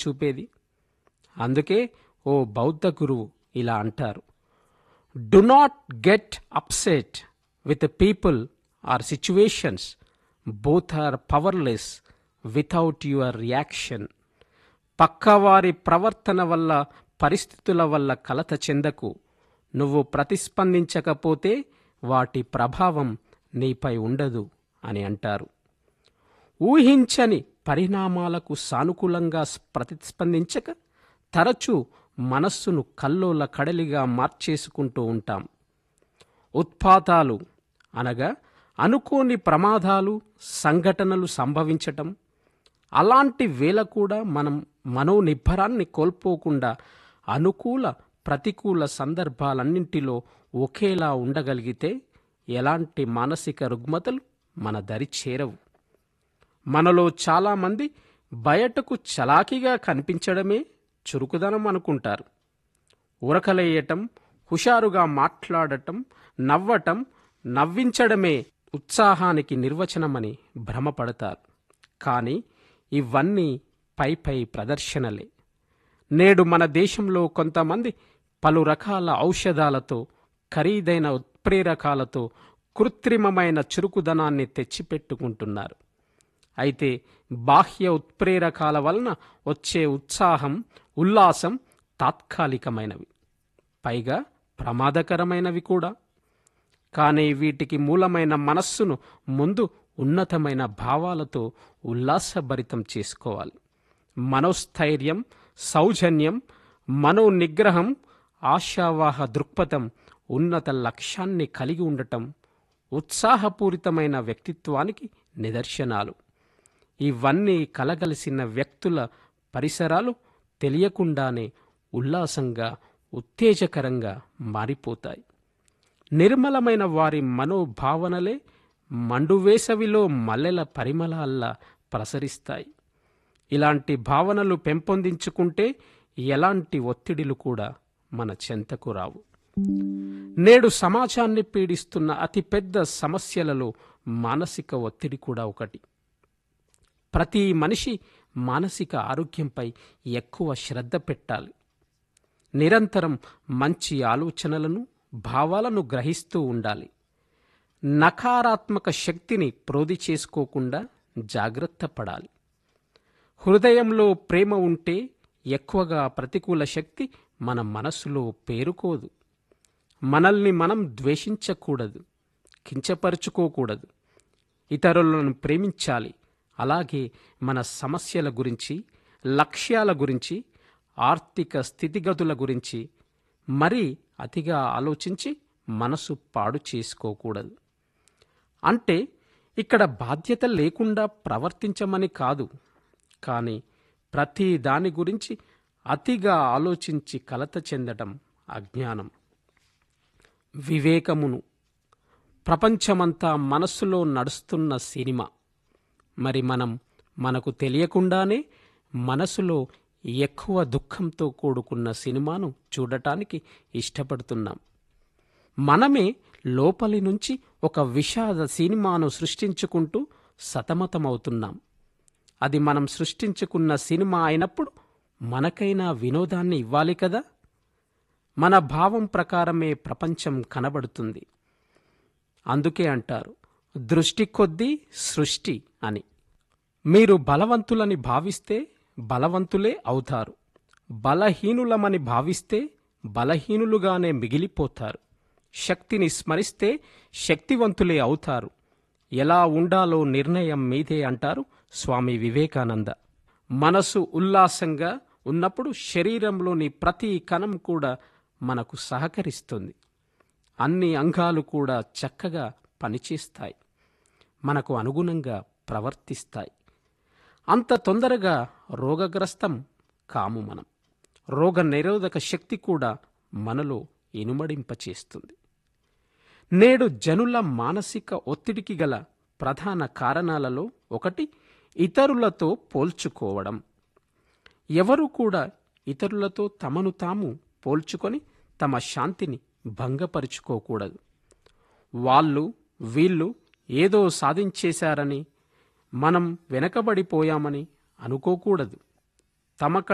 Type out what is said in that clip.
చూపేది అందుకే ఓ బౌద్ధ గురువు ఇలా అంటారు do not get upset with people or situations both are powerless without your reaction పక్కవారి ప్రవర్తన వల్ల పరిస్థితుల వల్ల కలత చెందకు నువ్వు ప్రతిస్పందించకపోతే వాటి ప్రభావం నీపై ఉండదు అని అంటారు ఊహించని పరిణామాలకు సానుకూలంగా ప్రతిస్పందించక తరచూ మనస్సును కల్లోల కడలిగా మార్చేసుకుంటూ ఉంటాం ఉత్పాతాలు అనగా అనుకోని ప్రమాదాలు సంఘటనలు సంభవించటం అలాంటి వేళ కూడా మనం మనోనిబ్బరాన్ని కోల్పోకుండా అనుకూల ప్రతికూల సందర్భాలన్నింటిలో ఒకేలా ఉండగలిగితే ఎలాంటి మానసిక రుగ్మతలు మన దరి చేరవు మనలో చాలామంది బయటకు చలాకీగా కనిపించడమే చురుకుదనం అనుకుంటారు ఉరకలేయటం హుషారుగా మాట్లాడటం నవ్వటం నవ్వించడమే ఉత్సాహానికి నిర్వచనమని భ్రమపడతారు కానీ ఇవన్నీ పై పై ప్రదర్శనలే నేడు మన దేశంలో కొంతమంది పలు రకాల ఔషధాలతో ఖరీదైన ఉత్ప్రేరకాలతో కృత్రిమమైన చురుకుదనాన్ని తెచ్చిపెట్టుకుంటున్నారు అయితే బాహ్య ఉత్ప్రేరకాల వలన వచ్చే ఉత్సాహం ఉల్లాసం తాత్కాలికమైనవి పైగా ప్రమాదకరమైనవి కూడా కానీ వీటికి మూలమైన మనస్సును ముందు ఉన్నతమైన భావాలతో ఉల్లాసభరితం చేసుకోవాలి మనోస్థైర్యం సౌజన్యం మనోనిగ్రహం ఆశావాహ దృక్పథం ఉన్నత లక్ష్యాన్ని కలిగి ఉండటం ఉత్సాహపూరితమైన వ్యక్తిత్వానికి నిదర్శనాలు ఇవన్నీ కలగలిసిన వ్యక్తుల పరిసరాలు తెలియకుండానే ఉల్లాసంగా ఉత్తేజకరంగా మారిపోతాయి నిర్మలమైన వారి మనోభావనలే మండువేసవిలో మల్లెల పరిమళాల్లా ప్రసరిస్తాయి ఇలాంటి భావనలు పెంపొందించుకుంటే ఎలాంటి ఒత్తిడిలు కూడా మన చెంతకు రావు నేడు సమాజాన్ని పీడిస్తున్న అతిపెద్ద సమస్యలలో మానసిక ఒత్తిడి కూడా ఒకటి ప్రతి మనిషి మానసిక ఆరోగ్యంపై ఎక్కువ శ్రద్ధ పెట్టాలి నిరంతరం మంచి ఆలోచనలను భావాలను గ్రహిస్తూ ఉండాలి నకారాత్మక శక్తిని ప్రోది చేసుకోకుండా జాగ్రత్త పడాలి హృదయంలో ప్రేమ ఉంటే ఎక్కువగా ప్రతికూల శక్తి మన మనస్సులో పేరుకోదు మనల్ని మనం ద్వేషించకూడదు కించపరుచుకోకూడదు ఇతరులను ప్రేమించాలి అలాగే మన సమస్యల గురించి లక్ష్యాల గురించి ఆర్థిక స్థితిగతుల గురించి మరీ అతిగా ఆలోచించి మనసు పాడు చేసుకోకూడదు అంటే ఇక్కడ బాధ్యత లేకుండా ప్రవర్తించమని కాదు కానీ ప్రతి దాని గురించి అతిగా ఆలోచించి కలత చెందటం అజ్ఞానం వివేకమును ప్రపంచమంతా మనస్సులో నడుస్తున్న సినిమా మరి మనం మనకు తెలియకుండానే మనసులో ఎక్కువ దుఃఖంతో కూడుకున్న సినిమాను చూడటానికి ఇష్టపడుతున్నాం మనమే లోపలి నుంచి ఒక విషాద సినిమాను సృష్టించుకుంటూ సతమతమవుతున్నాం అది మనం సృష్టించుకున్న సినిమా అయినప్పుడు మనకైనా వినోదాన్ని ఇవ్వాలి కదా మన భావం ప్రకారమే ప్రపంచం కనబడుతుంది అందుకే అంటారు దృష్టి కొద్దీ సృష్టి అని మీరు బలవంతులని భావిస్తే బలవంతులే అవుతారు బలహీనులమని భావిస్తే బలహీనులుగానే మిగిలిపోతారు శక్తిని స్మరిస్తే శక్తివంతులే అవుతారు ఎలా ఉండాలో నిర్ణయం మీదే అంటారు స్వామి వివేకానంద మనసు ఉల్లాసంగా ఉన్నప్పుడు శరీరంలోని ప్రతి కణం కూడా మనకు సహకరిస్తుంది అన్ని అంగాలు కూడా చక్కగా పనిచేస్తాయి మనకు అనుగుణంగా ప్రవర్తిస్తాయి అంత తొందరగా రోగగ్రస్తం కాము మనం రోగ నిరోధక శక్తి కూడా మనలో ఇనుమడింపచేస్తుంది నేడు జనుల మానసిక ఒత్తిడికి గల ప్రధాన కారణాలలో ఒకటి ఇతరులతో పోల్చుకోవడం ఎవరు కూడా ఇతరులతో తమను తాము పోల్చుకొని తమ శాంతిని భంగపరుచుకోకూడదు వాళ్ళు వీళ్ళు ఏదో సాధించేశారని మనం వెనకబడిపోయామని అనుకోకూడదు తమ